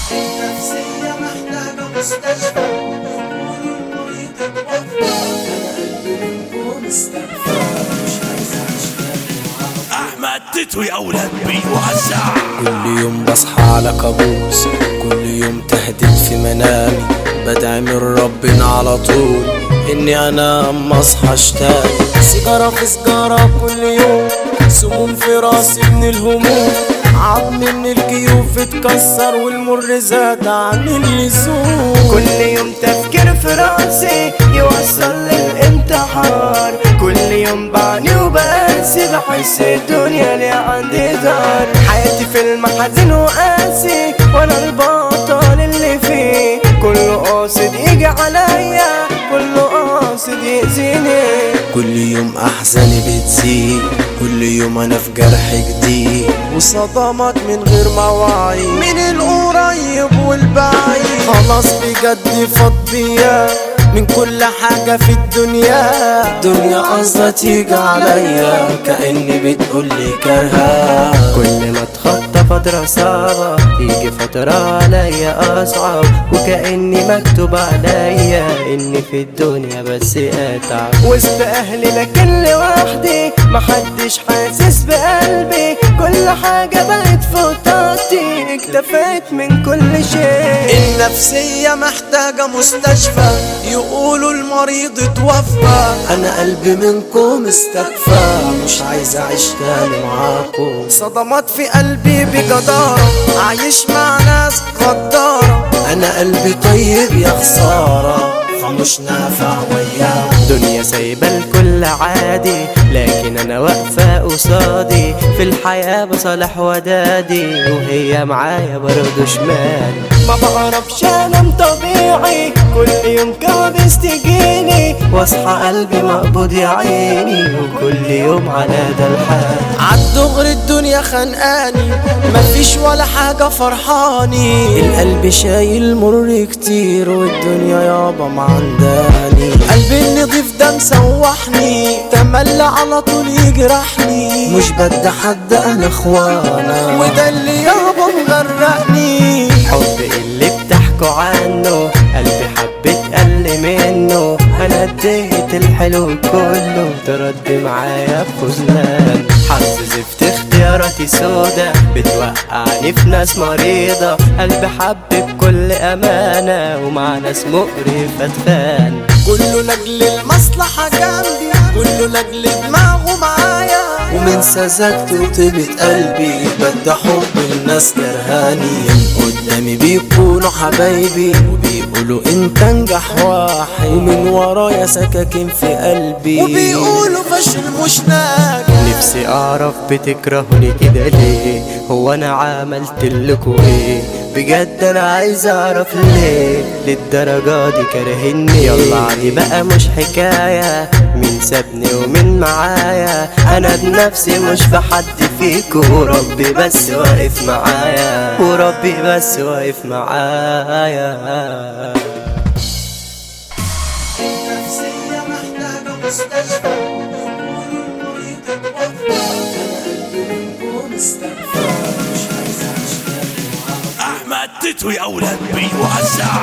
النفسية محتاجة مستشفى يقولوا المريض اتوفى أنا قلبي منكم استكفى مش عايز أعيش تاني معاكم احمد تتو يا اولاد بيوزع كل يوم بصحى على كابوس كل يوم تهديد في منامي بدعي من ربنا على طول اني انام اصحى اشتاق سيجارة في سيجارة كل يوم سموم في راسي من الهموم عظمي من الجيوف اتكسر والمر زاد عن اللزوم كل يوم تفكير في راسي يوصل للانتحار كل يوم بعاني وبقاسي بحس الدنيا لي عندي دار حياتي في المحزن وقاسي وانا البطل اللي فيه كله قاصد يجي عليا كله قاصد يأذيني كل يوم احزاني بتزيد كل يوم انا في جرح جديد وصدمات من غير مواعيد من القريب والبعيد خلاص بجد فاض بيا من كل حاجة في الدنيا الدنيا قصدها تيجي عليا كأني بتقولي كرها كل ما اتخطى فترة صعبة تيجي فترة عليا أصعب وكأني مكتوب عليا إني في الدنيا بس أتعب وسط أهلي لكن لوحدي محدش حاسس بقلبي كل حاجة بقت فوق طاقتي اكتفيت من كل شيء النفسية محتاجة مستشفى يقولوا المريض اتوفى أنا قلبي منكم استكفى مش عايز أعيش تاني معاكم صدمات في قلبي بجدارة عايش مع ناس غدارة أنا قلبي طيب يا خسارة فمش نافع وياكم دنيا سايبة الكل عادي لكن انا واقفة قصادي في الحياة بصالح ودادي وهي معايا برضه شمال ما بعرفش انام طبيعي كل يوم كابس تجيني واصحى قلبي مقبوض يا عيني وكل يوم على ده الحال عالدغري الدنيا خانقاني مفيش ولا حاجة فرحاني القلب شايل مر كتير والدنيا يابا معنداني قلبي النضيف ده مسوحني تملى على طول يجرحني مش بدي حد انا اخوانا وده اللي يابا مغرقني حب اللي بتحكوا عنه قلبي حبيت قل منه انا اديت الحلو كله ترد معايا بخذلان حظ زفت اختياراتي سودا بتوقعني في ناس مريضة قلبي حب بكل امانة ومع ناس مقرفة اتخان كله لاجل المصلحة جنبي كله لاجل دماغه معايا ومن سذاجته وطيبة قلبي بدي حب الناس كرهاني قدامي بيكونوا حبايبي وبيقولوا انت انجح واحد ومن ورايا سكاكين في قلبي وبيقولوا فشل مش ناجح نفسي اعرف بتكرهوني كده ليه هو انا عملت لكوا ايه بجد انا عايز اعرف ليه للدرجة دي كارهني يلا عادي بقى مش حكاية مين سابني ومين معايا انا بنفسي مش في حد فيكوا وربي بس واقف معايا وربي بس واقف معايا النفسية محتاجة مستشفى يقولوا المريض اتوفى أنا قلبي منكم استكفى مش عايز أعيش تاني معاكم احمد تتو يا اولاد بيوزع